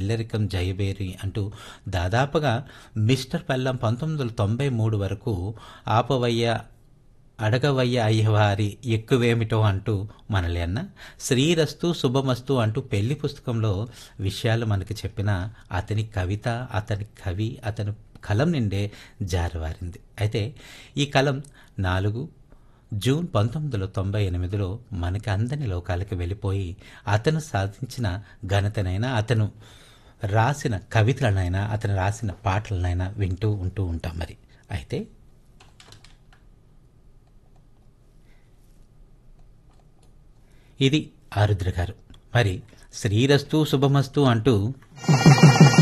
ఇల్లరికం జయబేరి అంటూ దాదాపుగా మిస్టర్ పెల్లం పంతొమ్మిది వందల తొంభై మూడు వరకు ఆపవయ్య అడగవయ్య అయ్యవారి ఎక్కువేమిటో అంటూ మనల్ని అన్న శ్రీరస్తు శుభమస్తు అంటూ పెళ్లి పుస్తకంలో విషయాలు మనకి చెప్పిన అతని కవిత అతని కవి అతని కలం నిండే జారవారింది అయితే ఈ కలం నాలుగు జూన్ పంతొమ్మిది వందల తొంభై ఎనిమిదిలో మనకి అందని లోకాలకు వెళ్ళిపోయి అతను సాధించిన ఘనతనైనా అతను రాసిన కవితలనైనా అతను రాసిన పాటలనైనా వింటూ ఉంటూ ఉంటాం మరి అయితే ఇది ఆరుద్ర గారు మరి శ్రీరస్తు శుభమస్తు అంటూ